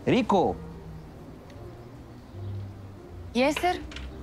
ريكو ياسر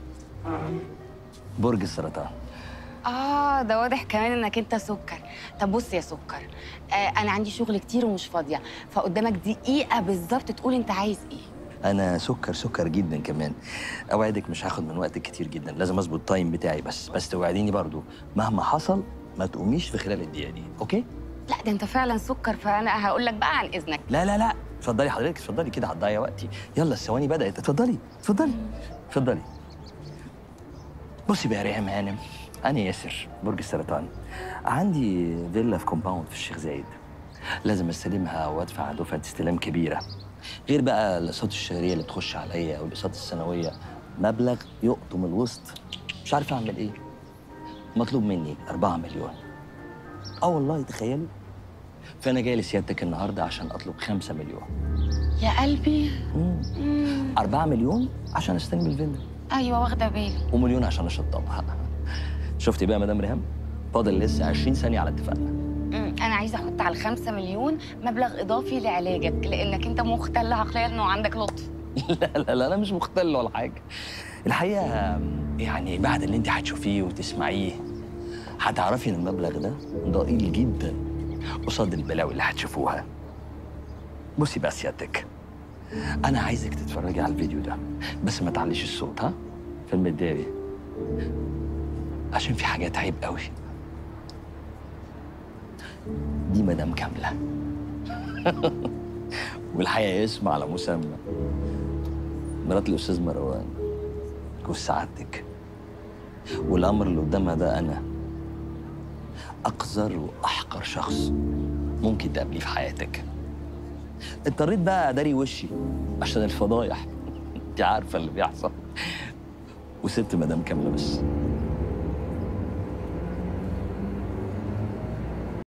برج السرطان اه ده واضح كمان انك انت سكر طب بص يا سكر آه انا عندي شغل كتير ومش فاضيه فقدامك دقيقه بالظبط تقول انت عايز ايه انا سكر سكر جدا كمان اوعدك مش هاخد من وقتك كتير جدا لازم اظبط التايم بتاعي بس بس توعديني برضو مهما حصل ما تقوميش في خلال الدقيقه دي اوكي لا ده انت فعلا سكر فانا هقول لك بقى عن اذنك لا لا لا اتفضلي حضرتك اتفضلي كده هتضيع وقتي يلا الثواني بدات اتفضلي اتفضلي اتفضلي بصي بقى يا ريهام هانم انا ياسر برج السرطان عندي فيلا في كومباوند في الشيخ زايد لازم استلمها وادفع دفعه استلام كبيره غير بقى الاقساط الشهريه اللي بتخش عليا والاقساط السنويه مبلغ يقطم الوسط مش عارف اعمل ايه مطلوب مني 4 مليون اه والله تخيلي فانا جاي لسيادتك النهارده عشان اطلب 5 مليون يا قلبي مم. مم. 4 مليون عشان استلم الفيلا ايوه واخده بالي ومليون عشان اشطبها شفتي بقى يا مدام ريهام فاضل لسه 20 ثانيه على اتفاقنا مم. انا عايزه احط على الخمسة مليون مبلغ اضافي لعلاجك لانك انت مختل عقليا وعندك لطف لا لا لا انا مش مختل ولا حاجه الحقيقه يعني بعد اللي انت هتشوفيه وتسمعيه هتعرفي ان المبلغ ده ضئيل جدا قصاد البلاوي اللي هتشوفوها بصي بقى سيادتك انا عايزك تتفرجي على الفيديو ده بس ما تعليش الصوت ها في المداري عشان في حاجات عيب قوي دي مدام كامله والحقيقه اسم على مسمى مرات الاستاذ مروان جوز سعادتك والامر اللي قدامها ده انا اقذر واحقر شخص ممكن تقابليه في حياتك اضطريت بقى اداري وشي عشان الفضايح انت عارفه اللي بيحصل وسبت مدام كامله بس